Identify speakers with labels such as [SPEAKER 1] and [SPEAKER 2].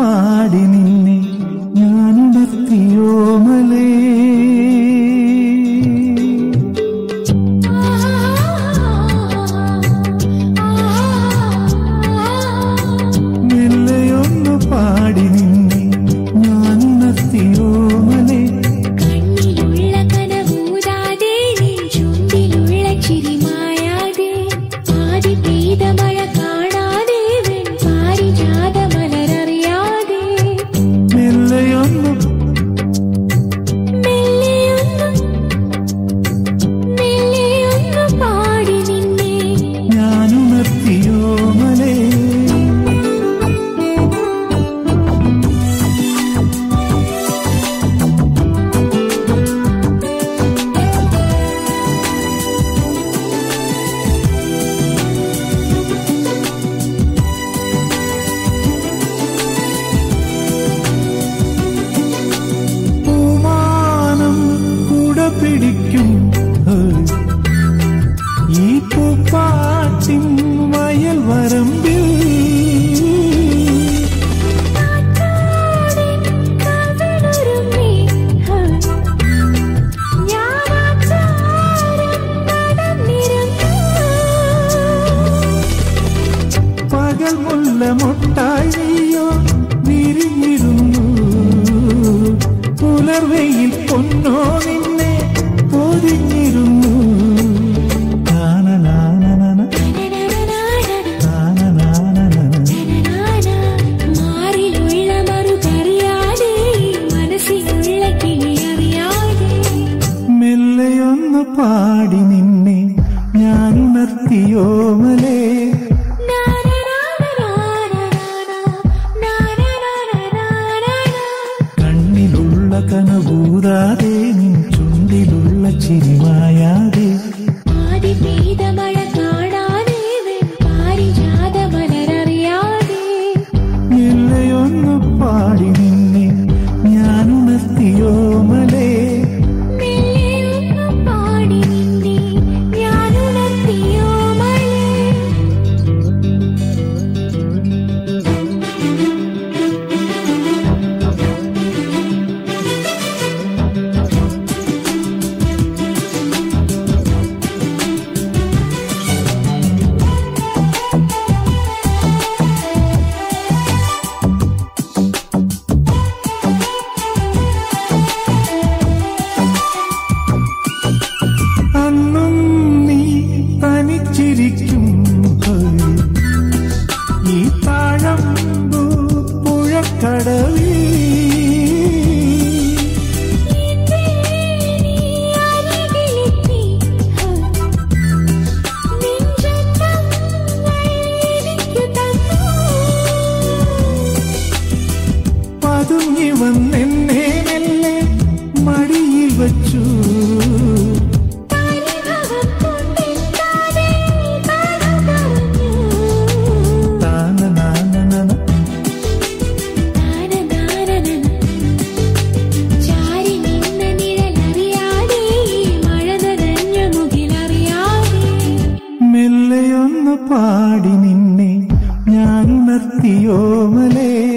[SPEAKER 1] പാടി നിന്നെ ഞാനുണർത്തിയോമലേ മെല്ലയൊന്നു പാടി നിന്നെ ഞാനുണർത്തിയോമലേ
[SPEAKER 2] കണ്ണിലുള്ള കനവൂതാതെ നിൻ ചുണ്ടിലുള്ള ചിരി മായാതെ ആദി പെയ്ത മഴ കാണാതെ വെൺ പാരിജാത മലരറിയാതെ
[SPEAKER 1] മെല്ലയൊന്നു
[SPEAKER 2] മെല്ലെയൊന്നു മെല്ലെയൊന്നു പാടി നിന്നെ
[SPEAKER 1] ഞാനുണർത്തിയോമലേ പൂമാനം കുട പിടിക്കും ഹേയ്. ഈ പൂപ്പാട്ടിൻ വയൽ വരമ്പിൽ
[SPEAKER 2] കാറ്റാടിൻ കവിളുരുമ്മി ഞാനാചാരം നടന്നിരുന്നു
[SPEAKER 1] പകൽ മുല്ല മുട്ടായി നീയോ വിരിഞ്ഞിരുന്നു പുലർവെയിൽ പൊന്നോ നിന്നെ പൊതിഞ്ഞിരുന്നു നാനനാനനന, നാനനാനനന.
[SPEAKER 2] മാറിലുള്ള മറുകറിയാതെ മനസ്സിലുള്ള കിളിയറിയാതെ
[SPEAKER 1] മെല്ലെയൊന്ന് പാടി നിന്നെ ഞാനുണർത്തിയോമലേ കണ്ണിലുള്ള കനകൂതാതെ നിൻ ചുണ്ടിലുള്ള ചിരിമായാതെ
[SPEAKER 2] ആദി പെയ്ത മഴ കാണാതെ പാരിജാത മലരറിയാതെ
[SPEAKER 1] മെല്ലെയൊന്ന് പാടി നിന്നെ ഞാനുണർത്തിയോമലേ
[SPEAKER 2] മെല്ലെയൊന്നു പാടി നിന്നെ ഞാനുണർത്തിയോ മഴ
[SPEAKER 1] അന്നും നീ തനിച്ചിരിക്കും ഹേയ്. ഈ താഴമ്പു പുഴക്കടവിൽ പതുങ്ങി വന്നെന്നെ മെല്ലെ മടിയിൽ വച്ചു താനനാനനന, മെല്ലെയൊന്ന് പാടി നിന്നെ ഞാനുണർത്തിയോമലേ